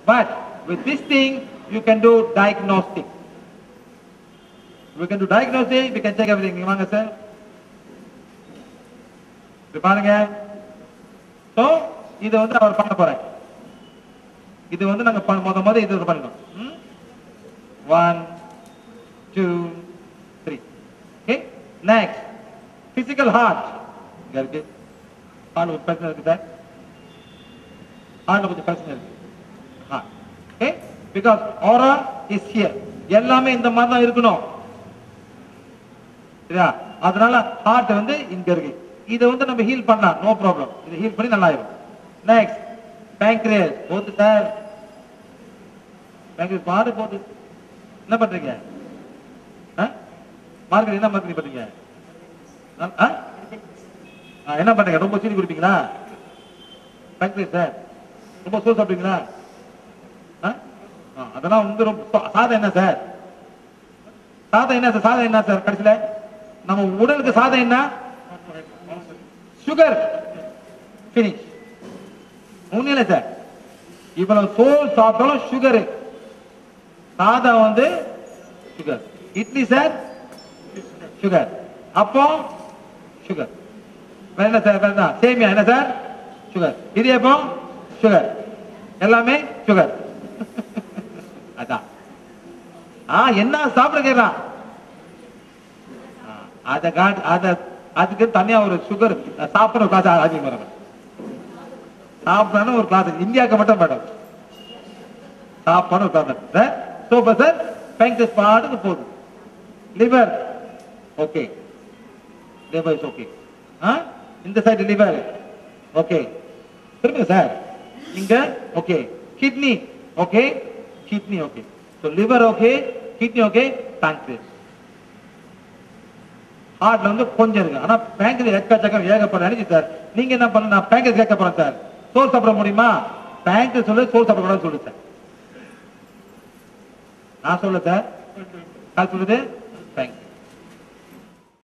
But with this thing, you can do diagnostic. We can do diagnostic, we can check everything. இங்க வாங்க sir இது பாருங்க so இதை வந்து அவர் பண்ண போறேன் இது வந்து நாங்க பண்ண- முத முத இது பண்ணணும் one two three okay next physical heart இங்க இருக்கு ஹார்ட் ஒரு பிரச்சனை இருக்கு சார் ஹார்ட்ல கொஞ்சம் பிரச்சனை இருக்கு heart okay because aura is here எல்லாமே இந்த மாதிரி தான் இருக்கணும் சரியா அதனால ஹார்ட் வந்து இங்க இருக்கு இதை வந்து நம்ம ஹீல் பண்ணலாம் நோ ப்ராப்ளம் இதை ஹீல் பண்ணி நல்லா ஆயிடும் நெக்ஸ்ட் பேங்க்ரியஸ் போது சார் பேங்க்ரியஸ் பாடு போகுது என்ன பண்றீங்க மார்க்கெட் என்ன மார்க்கெட் பண்றீங்க ஆ? ஆ? ஆ, என்ன பண்றீங்க ரொம்ப சீனி குடிப்பீங்களா பேங்க்ரியஸ் சார் ரொம்ப சோறு சாப்பிடுவீங்களா ஆ? ஆ, அதெல்லாம் வந்து ரொம்ப சா- சாதம் என்ன சார் சாதம் என்ன சார் சாதம் என்ன சார் கடைசியில நம்ம உடலுக்கு சாதம் என்ன சுகர் பினிஷ் உண்மையில சார் இவ்வளவு சோறு சாப்பிட்டாலும் சுகர் சாதம் வந்து சுகர் இட்லி சார் சுகர் அப்போ சுகர் வேற என்ன சார் வேற என்ன சேமியா என்ன சார் சுகர் இடியப்பம் சுகர் எல்லாமே சுகர் அதான் ஆ என்ன சாப்பிட கேட்கறான் அத காட் அத அதுக்கு தனியா ஒரு சுகர் சாப்பிட ஒரு கிளாஸ் அதிகம் வரும் சாப்பிடணும் ஒரு கிளாஸ் இந்தியாவுக்கு மட்டும் மேடம் சாப்பிடணும் ஒரு கிளாஸ் சூப்பர் சார் பேங்க்ஸ் பாடுக்கு போகுது liver okay liver is okay ஆ இந்த சைடு லிவர் ஓகே திரும்புங்க சார் இங்க okay kidney okay kidney okay so liver okay kidney okay pancreas ஹார்ட்ல வந்து கொஞ்சம் இருக்கு ஆனா பேங்க்ல எக்கச்சக்கம் ஏகப்பட்ட அடிச்சு சார் நீங்க என்ன பண்ண நான் பேங்க் கேட்க போறேன் சார் சோறு சாப்பிட முடியுமா பேங்க் சொல்லு சோறு சாப்பிடக்கூடாதுன்னு சொல்லு சார் நான் சொல்ல சார் யார் சொல்லுது பேங்க்